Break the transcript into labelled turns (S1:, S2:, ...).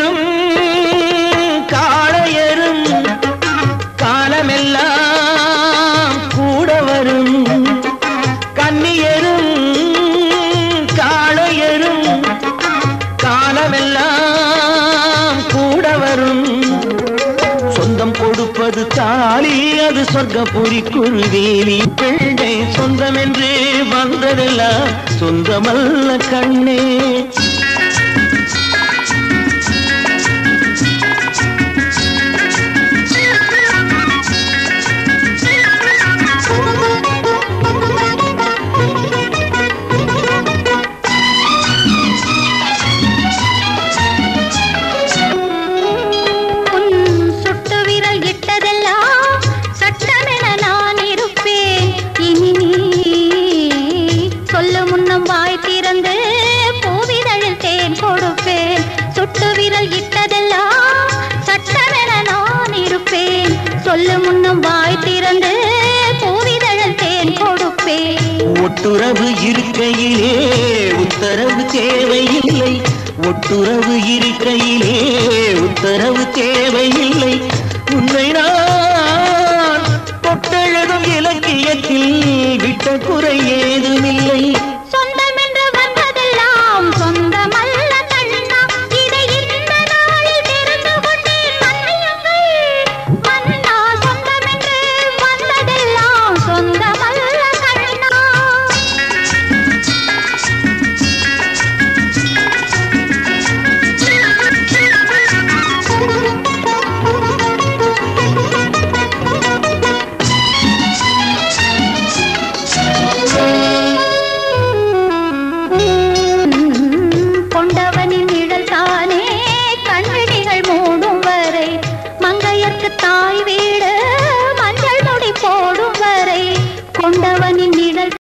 S1: கண்ணியரும் காளையரும் காலமெல்லாம் கூட வரும் கண்ணியரும் காளையரும் காலமெல்லாம் கூட வரும் சொந்தம் கொடுப்பது தாலி அது சொர்க்கபுரி குருவேலி பிள்ளை சொந்தம் என்று வந்ததெல்லாம் சொந்தமல்ல கண்ணே
S2: உன் சுட்டு விரல் இட்டதெல்லாம் சட்டமென நான் இருப்பேன் இனி நீ சொல்ல முன்னம் வாய் திறந்து பூவிதழில் தேன் கொடுப்பேன் சுட்டு விரல் இட்டதெல்லாம் சட்டமென நான் இருப்பேன் சொல்ல முன்னம் வாய் திறந்து பூவிதழில் தேன் கொடுப்பேன்
S1: ஒட்டுறவு இருக்கையிலே உத்தரவு தேவையில்லை ஒட்டுறவு இருக்கையிலே உத்தரவு தேவையில்லை உன்னை நான் தொட்டெழுதும் இலக்கியத்தில் விட்ட குறை ஏதுமில்லை
S2: சொந்தம் என்று வந்ததெல்லாம் சொந்தமல்ல கண்ணா இதை இந்த நாளில் தெரிந்து கொண்டேன் மன்னியுங்கள் மன்னா சொந்தம் என்று வந்ததெல்லாம் சொந்தமல்ல கண்ணா கொண்டவனின் நிழல் தானே கண்விழிகள் மூடும் வரை மங்கையர்க்கு தாய் வீடு மஞ்சள் முடி போடும் வரை கொண்டவனின் நிழல்